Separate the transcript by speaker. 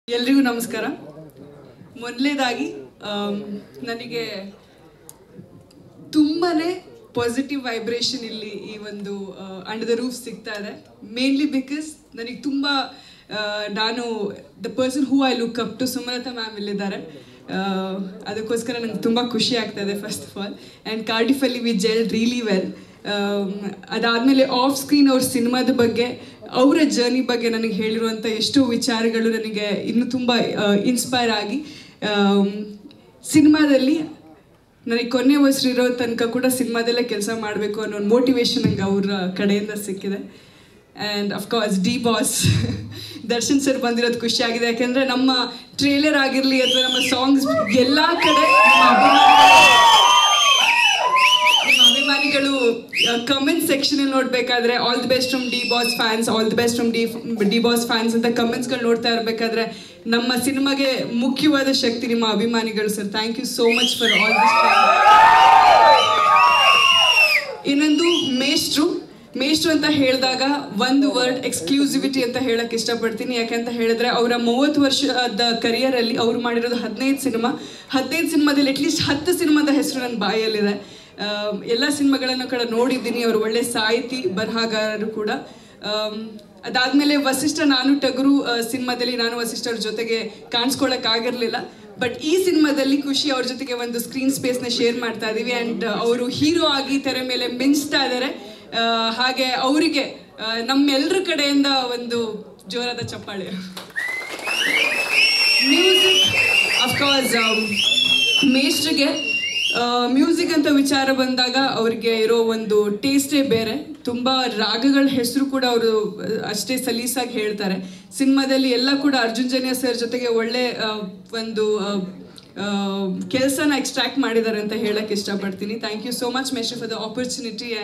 Speaker 1: ಎಲ್ರಿಗೂ ನಮಸ್ಕಾರ ಮೊದಲನೇದಾಗಿ ನನಗೆ ತುಂಬಾನೇ ಪಾಸಿಟಿವ್ ವೈಬ್ರೇಷನ್ ಇಲ್ಲಿ ಈ ಒಂದು ಅಂಡರ್ ದ ರೂಫ್ ಸಿಗ್ತಾ ಇದೆ ಮೇನ್ಲಿ ಬಿಕಾಸ್ ನನಗೆ ತುಂಬ ನಾನು the person who I look up to Sumalatha ma'am ಇಲ್ಲಿದ್ದಾರೆ ಆ, ಅದಕ್ಕೋಸ್ಕರ ನಂಗೆ ತುಂಬ ಖುಷಿ ಆಗ್ತಾ ಇದೆ ಫಸ್ಟ್ ಆಫ್ ಆಲ್ ಆ್ಯಂಡ್ ಕಾರ್ಡಿಫಲ್ಲಿ ವಿ ಜೆಲ್ ರಿಯಲಿ ವೆಲ್ ಅದಾದಮೇಲೆ ಆಫ್ ಸ್ಕ್ರೀನ್ ಅವ್ರ ಸಿನಿಮಾದ ಬಗ್ಗೆ ಅವರ ಜರ್ನಿ ಬಗ್ಗೆ ನನಗೆ ಹೇಳಿರುವಂಥ ಎಷ್ಟೋ ವಿಚಾರಗಳು ನನಗೆ ಇನ್ನೂ ತುಂಬ ಇನ್ಸ್ಪೈರ್ ಆಗಿ ಸಿನಿಮಾದಲ್ಲಿ ನನಗೆ ಕೊನೆ ಇರೋ ತನಕ ಕೂಡ ಸಿನಿಮಾದಲ್ಲೇ ಕೆಲಸ ಮಾಡಬೇಕು ಅನ್ನೋ ಒಂದು ಮೋಟಿವೇಶನ್ ನಂಗೆ ಅವ್ರ ಕಡೆಯಿಂದ ಸಿಕ್ಕಿದೆ and of course D boss Darshan sir ಬಂದಿರೋದು ಖುಷಿ ಆಗಿದೆ ಯಾಕೆಂದರೆ ನಮ್ಮ ಟ್ರೇಲರ್ ಆಗಿರಲಿ ಅಥವಾ ನಮ್ಮ ಸಾಂಗ್ಸ್ ಎಲ್ಲ ಕಡೆ ನಮ್ಮ ಅಭಿಮಾನಿಗಳು ನಿಮ್ಮ ಅಭಿಮಾನಿಗಳು ಕಮೆಂಟ್ ಸೆಕ್ಷನ್ ನೋಡ್ಬೇಕಾದ್ರೆ all the best from D boss fans all the best from D D boss fans ಅಂತ ಕಮೆಂಟ್ಸ್ಗಳು ನೋಡ್ತಾ ಇರಬೇಕಾದ್ರೆ ನಮ್ಮ ಸಿನಿಮಾಗೆ ಮುಖ್ಯವಾದ ಶಕ್ತಿ ನಿಮ್ಮ ಅಭಿಮಾನಿಗಳು sir thank you so much for all this ಇನ್ನೊಂದು ಮೇಷ್ಟ್ರು ಮೇಷ್ಟ್ರು ಅಂತ ಹೇಳಿದಾಗ ಒಂದು ವರ್ಡ್ ಎಕ್ಸ್ಕ್ಲೂಸಿವಿಟಿ ಅಂತ ಹೇಳಕ್ ಇಷ್ಟಪಡ್ತೀನಿ ಯಾಕಂತ ಹೇಳಿದ್ರೆ ಅವರ ಮೂವತ್ತು ವರ್ಷದ ಕರಿಯರಲ್ಲಿ ಅವ್ರು ಮಾಡಿರೋದು ಹದಿನೈದು ಸಿನಿಮಾ ಹದಿನೈದು ಸಿನಿಮಾದಲ್ಲಿ ಅಟ್ಲೀಸ್ಟ್ ಹತ್ತು ಸಿನಿಮಾದ ಹೆಸರು ನನ್ನ ಬಾಯಲ್ಲಿದೆ ಆಮ್, ಎಲ್ಲ ಸಿನಿಮಾಗಳನ್ನು ಕೂಡ ನೋಡಿದ್ದೀನಿ ಅವರು ಒಳ್ಳೆ ಸಾಹಿತಿ ಬರಹಗಾರರು ಕೂಡ ಆಮ್, ಅದಾದ್ಮೇಲೆ ವಸಿಷ್ಠ ನಾನು ಟಗರು ಆ, ಸಿನಿಮಾದಲ್ಲಿ ನಾನು ವಸಿಷ್ಠ ಅವ್ರ ಜೊತೆಗೆ ಕಾಣಿಸ್ಕೊಳಕ್ ಆಗಿರ್ಲಿಲ್ಲ ಬಟ್ ಈ ಸಿನಿಮಾದಲ್ಲಿ ಖುಷಿ ಅವ್ರ ಜೊತೆಗೆ ಒಂದು ಸ್ಕ್ರೀನ್ ಸ್ಪೇಸ್ನ ಶೇರ್ ಮಾಡ್ತಾ ಇದೀವಿ ಅಂಡ್ ಅವರು ಹೀರೋ ಆಗಿ ತೆರೆ ಮೇಲೆ ಮಿಂಚ್ತಾ ಇದ್ದಾರೆ ಆ, ಹಾಗೆ ಅವರಿಗೆ ನಮ್ಮೆಲ್ಲರ ಕಡೆಯಿಂದ ಒಂದು ಜೋರಾದ ಚಪ್ಪಾಳೆ ಮ್ಯೂಸಿಕ್ ಅಫ್ಕೋರ್ಸ್ ಮೇಸ್ಟ್ರಿಗೆ ಮ್ಯೂಸಿಕ್ ಅಂತ ವಿಚಾರ ಬಂದಾಗ ಅವ್ರಿಗೆ ಇರೋ ಒಂದು ಟೇಸ್ಟೇ ಬೇರೆ ತುಂಬ ರಾಗಗಳ ಹೆಸರು ಕೂಡ ಅವರು ಅಷ್ಟೇ ಸಲೀಸಾಗಿ ಹೇಳ್ತಾರೆ ಸಿನಿಮಾದಲ್ಲಿ ಎಲ್ಲ ಕೂಡ ಅರ್ಜುನ್ ಜನ್ಯ ಸರ್ ಜೊತೆಗೆ ಒಳ್ಳೆ ಆ, ಒಂದು ಕೆಲಸನ ಎಕ್ಸ್ಟ್ರಾಕ್ಟ್ ಮಾಡಿದ್ದಾರೆ ಅಂತ ಹೇಳಕ್ ಇಷ್ಟಪಡ್ತೀನಿ ಥ್ಯಾಂಕ್ ಯು ಸೋ ಮಚ್ ಮೇಸ್ಟ್ರಿ ಫಾರ್ ದ ಆಪರ್ಚುನಿಟಿ